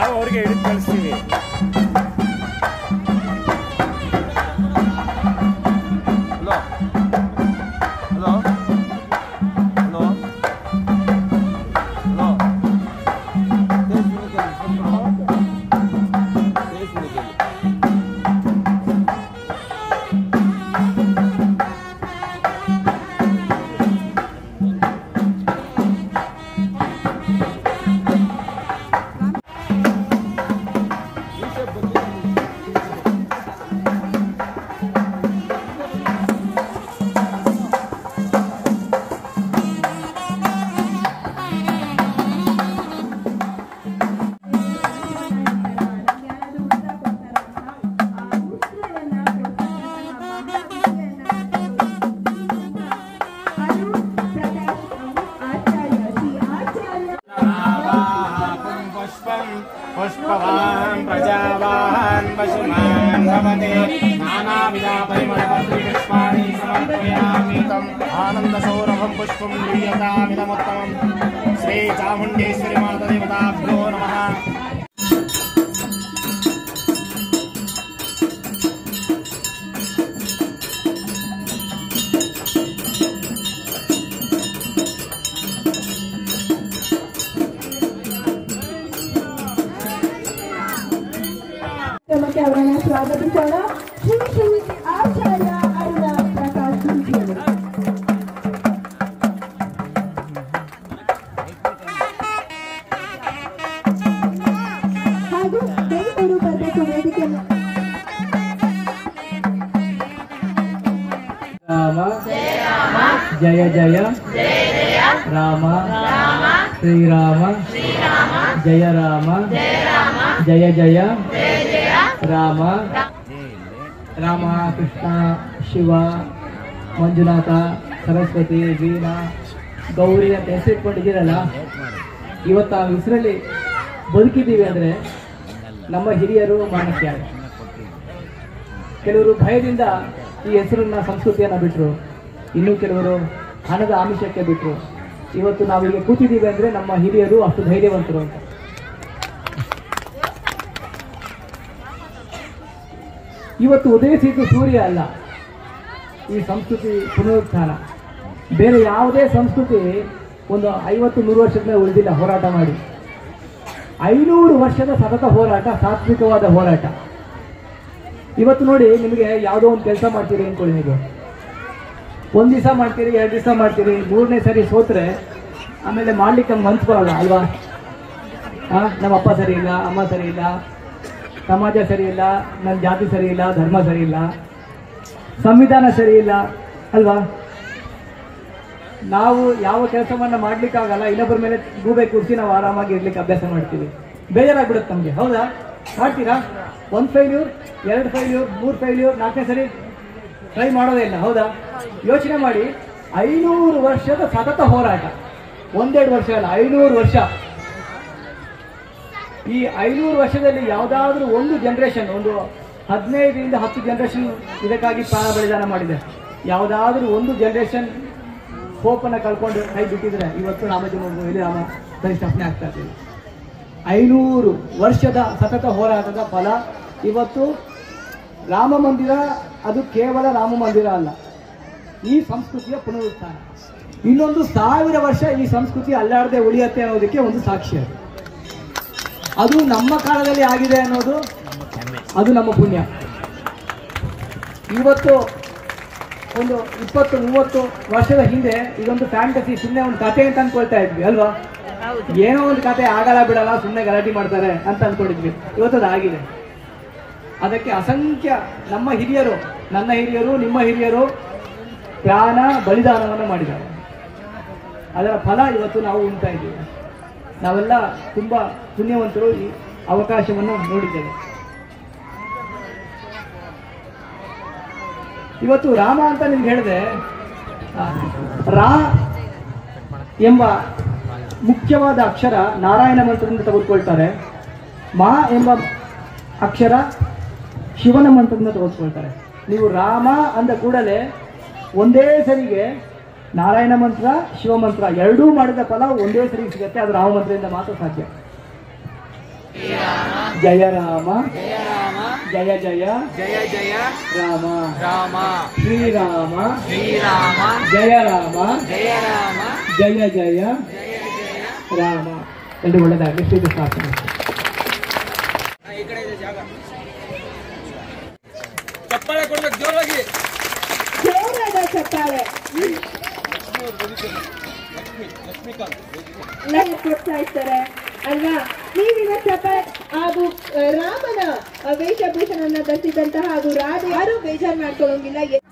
ನಾವು ಅವ್ರಿಗೆ ಹಿಡಿದು ಕಳಿಸ್ತೀವಿ ಹಲೋ ಹಲೋ ಹಲೋ ಹಲೋ पुष्पं पुष्पवान् प्रजावान् पशुमान् भवते नानाविधा परिमलपत्रिपुष्पाणि समर्पयामि तम् आनन्दसौरभं पुष्पं लीयतामिदमुत्तमम् श्रीचामुण्डेश्वरि मातदेवताभ्यो नमः ಕ್ರಮಕ್ಕೆ ಅವರನ್ನ ಸ್ವಾಗತಿಸೋಣ ಶ್ರೀ ಶ್ರೀ ಆಚಾರ್ಯ ಅರುಣ ಪ್ರಕಾಶ್ ಗುರೂಜಿಯವರು ಹಾಗೂ ದಯವಿಟ್ಟು ಬರಬೇಕು ವೇದಿಕೆ ರಾಮ ಜಯ ಜಯ ರಾಮ ಶ್ರೀರಾಮ ಜಯ ರಾಮ ಜಯ ಜಯ ರಾಮ ರಾಮ ಕೃಷ್ಣ ಶಿವ ಮಂಜುನಾಥ ಸರಸ್ವತಿ ವೀಣಾ ಗೌರಿ ಅಂತ ಹೆಸರಿಟ್ಕೊಂಡಿದ್ದೀರಲ್ಲ ಇವತ್ತು ಆ ಹೆಸರಲ್ಲಿ ಬದುಕಿದ್ದೀವಿ ಅಂದರೆ ನಮ್ಮ ಹಿರಿಯರು ಮಾನಕ್ಯ ಕೆಲವರು ಭಯದಿಂದ ಈ ಹೆಸರನ್ನ ಸಂಸ್ಕೃತಿಯನ್ನ ಬಿಟ್ಟರು ಇನ್ನು ಕೆಲವರು ಹಣದ ಆಮಿಷಕ್ಕೆ ಬಿಟ್ಟರು ಇವತ್ತು ನಾವಿಲ್ಲಿ ಕೂತಿದ್ದೀವಿ ಅಂದ್ರೆ ನಮ್ಮ ಹಿರಿಯರು ಅಷ್ಟು ಧೈರ್ಯವಂತರು ಅಂತ ಇವತ್ತು ಉದಯಿಸಿದ್ದು ಸೂರ್ಯ ಅಲ್ಲ ಈ ಸಂಸ್ಕೃತಿ ಪುನರುತ್ಥಾನ ಬೇರೆ ಯಾವುದೇ ಸಂಸ್ಕೃತಿ ಒಂದು ಐವತ್ತು ನೂರು ವರ್ಷದ ಮೇಲೆ ಉಳಿದಿಲ್ಲ ಹೋರಾಟ ಮಾಡಿ ಐನೂರು ವರ್ಷದ ಸತತ ಹೋರಾಟ ಸಾತ್ವಿಕವಾದ ಹೋರಾಟ ಇವತ್ತು ನೋಡಿ ನಿಮಗೆ ಯಾವುದೋ ಒಂದು ಕೆಲಸ ಮಾಡ್ತೀರಿ ಅನ್ಕೊಳ್ಳಿ ನೀವು ಒಂದು ದಿವಸ ಮಾಡ್ತೀರಿ ಎರಡು ದಿವಸ ಮಾಡ್ತೀರಿ ಮೂರನೇ ಸರಿ ಸೋತ್ರೆ ಆಮೇಲೆ ಮಾಡ್ಲಿಕ್ಕೆ ನಮ್ಗೆ ಮನ್ಸು ಬರಲ್ಲ ಅಲ್ವಾ ಆ, ನಮ್ಮ ಅಪ್ಪ ಸರಿ ಇಲ್ಲ ಅಮ್ಮ ಸರಿ ಇಲ್ಲ ಸಮಾಜ ಸರಿ ಇಲ್ಲ ನನ್ನ ಜಾತಿ ಸರಿ ಇಲ್ಲ ಧರ್ಮ ಸರಿ ಇಲ್ಲ ಸಂವಿಧಾನ ಸರಿ ಇಲ್ಲ ಅಲ್ವಾ ನಾವು ಯಾವ ಕೆಲಸವನ್ನ ಮಾಡ್ಲಿಕ್ಕಾಗಲ್ಲ ಇನ್ನೊಬ್ಬರ ಮೇಲೆ ಗೂಬೆ ಕೂರಿಸಿ ನಾವು ಆರಾಮಾಗಿ ಇರ್ಲಿಕ್ಕೆ ಅಭ್ಯಾಸ ಮಾಡ್ತೀವಿ ಬೇಜಾರಾಗ್ಬಿಡುತ್ತೆ ನಮಗೆ ಹೌದಾ ಮಾಡ್ತೀರಾ ಒಂದು ಫೈಲ್ಯೂರ್ ಎರಡು ಫೈಲ್ಯೂರ್ ಮೂರು ಫೈಲ್ಯೂರ್ ನಾಲ್ಕನೇ ಸರಿ ಟ್ರೈ ಮಾಡೋದೇ ಇಲ್ಲ ಹೌದಾ ಯೋಚನೆ ಮಾಡಿ ಐನೂರು ವರ್ಷದ ಸತತ ಹೋರಾಟ ಒಂದೆರಡು ವರ್ಷ ಅಲ್ಲ ಐನೂರು ವರ್ಷ ಈ ಐನೂರು ವರ್ಷದಲ್ಲಿ ಯಾವುದಾದ್ರೂ ಒಂದು ಜನರೇಷನ್ ಒಂದು ಹದಿನೈದರಿಂದ ಹತ್ತು ಜನರೇಷನ್ ಇದಕ್ಕಾಗಿ ಪ್ರಾಣ ಬಲಿದಾನ ಮಾಡಿದೆ ಯಾವುದಾದ್ರೂ ಒಂದು ಜನರೇಷನ್ ಹೋಪನ್ನು ಕಳ್ಕೊಂಡು ಕೈ ಬಿಟ್ಟಿದ್ರೆ ಇವತ್ತು ರಾಮಜನ್ಮ ಇಲ್ಲಿ ರಾಮ ಪ್ರತಿಷ್ಠಾಪನೆ ಆಗ್ತಾ ಇದ್ದೀವಿ ಐನೂರು ವರ್ಷದ ಸತತ ಹೋರಾಟದ ಫಲ ಇವತ್ತು ರಾಮ ಮಂದಿರ ಅದು ಕೇವಲ ರಾಮ ಮಂದಿರ ಅಲ್ಲ ಈ ಸಂಸ್ಕೃತಿಯ ಪುನರುತ್ಥಾನ ಇನ್ನೊಂದು ಸಾವಿರ ವರ್ಷ ಈ ಸಂಸ್ಕೃತಿ ಅಲ್ಲಾಡದೆ ಉಳಿಯತ್ತೆ ಅನ್ನೋದಕ್ಕೆ ಒಂದು ಸಾಕ್ಷಿ ಅದು ಅದು ನಮ್ಮ ಕಾಲದಲ್ಲಿ ಆಗಿದೆ ಅನ್ನೋದು ಅದು ನಮ್ಮ ಪುಣ್ಯ ಇವತ್ತು ಒಂದು ಇಪ್ಪತ್ತು ಮೂವತ್ತು ವರ್ಷದ ಹಿಂದೆ ಇದೊಂದು ಫ್ಯಾಂಟಸಿ ಸುಮ್ಮನೆ ಒಂದು ಕತೆ ಅಂತ ಅನ್ಕೊಳ್ತಾ ಇದ್ವಿ ಅಲ್ವಾ ಏನೋ ಒಂದು ಕತೆ ಆಗಲ್ಲ ಬಿಡಲ್ಲ ಸುಮ್ಮನೆ ಗಲಾಟೆ ಮಾಡ್ತಾರೆ ಅಂತ ಅನ್ಕೊಂಡಿದ್ವಿ ಇವತ್ತು ಅದು ಆಗಿದೆ ಅದಕ್ಕೆ ಅಸಂಖ್ಯ ನಮ್ಮ ಹಿರಿಯರು ನನ್ನ ಹಿರಿಯರು ನಿಮ್ಮ ಹಿರಿಯರು ಪ್ರಾಣ ಬಲಿದಾನವನ್ನು ಮಾಡಿದ್ದಾರೆ ಅದರ ಫಲ ಇವತ್ತು ನಾವು ಉಣ್ತಾ ಇದ್ದೀವಿ ನಾವೆಲ್ಲ ತುಂಬಾ ಪುಣ್ಯವಂತರು ಈ ಅವಕಾಶವನ್ನು ನೋಡಿದ್ದೇವೆ ಇವತ್ತು ರಾಮ ಅಂತ ನಿಮ್ಗೆ ಹೇಳಿದೆ ಆ, ರಾ ಎಂಬ ಮುಖ್ಯವಾದ ಅಕ್ಷರ ನಾರಾಯಣ ಮಂತ್ರದಿಂದ ತೆಗೆದುಕೊಳ್ತಾರೆ ಮಾ ಎಂಬ ಅಕ್ಷರ ಶಿವನ ಮಂತ್ರದಿಂದ ತೆಗೆದುಕೊಳ್ತಾರೆ ನೀವು ರಾಮ ಅಂದ ಕೂಡಲೇ ಒಂದೇ ಸರಿಗೆ ನಾರಾಯಣ ಮಂತ್ರ ಶಿವ ಮಂತ್ರ ಎರಡೂ ಮಾಡಿದ ಫಲ ಒಂದೇ ಸರಿಗೆ ಸಿಗತ್ತೆ ಅದು ರಾಮ ಮಂತ್ರದಿಂದ ಮಾತ್ರ ಸಾಧ್ಯ ಜಯ ರಾಮ ಜಯ ರಾಮ ಜಯ ಜಯ ಜಯ ಜಯ ರಾಮ ರಾಮ ಶ್ರೀರಾಮ ಶ್ರೀರಾಮ ಜಯ ರಾಮ ಜಯ ರಾಮ ಜಯ ಜಯ ರಾಮ ಎಲ್ರು ಒಳ್ಳೆದಾಗಲಿ ಶ್ರೀಕೃಷ್ಣ ಅರ್ಪಣೆ. ಈ ಕಡೆ ಇದೆ ಜಾಗ ಚಪ್ಪಾಳೆ ಕೊಡ್ಬೇಕು ಜೋರಾಗಿ ಜೋರಾದ ಚಪ್ಪಾಳೆ ಲೈನ್ ಪ್ರೋತ್ಸಾಹಿಸ್ತಾರೆ ಅಲ್ವಾ ನೀವಿನ ಚಪ್ಪಾಳೆ ಹಾಗೂ ಆ, ರಾಮನ ಆ, ವೇಷಭೂಷಣವನ್ನ ಧರಿಸಿದಂತಹ ಹಾಗೂ ರಾಧೆ ಯಾರು ಬೇಜಾರು ಮಾಡ್ಕೊಳ್ಳೋಂಗಿಲ್ಲ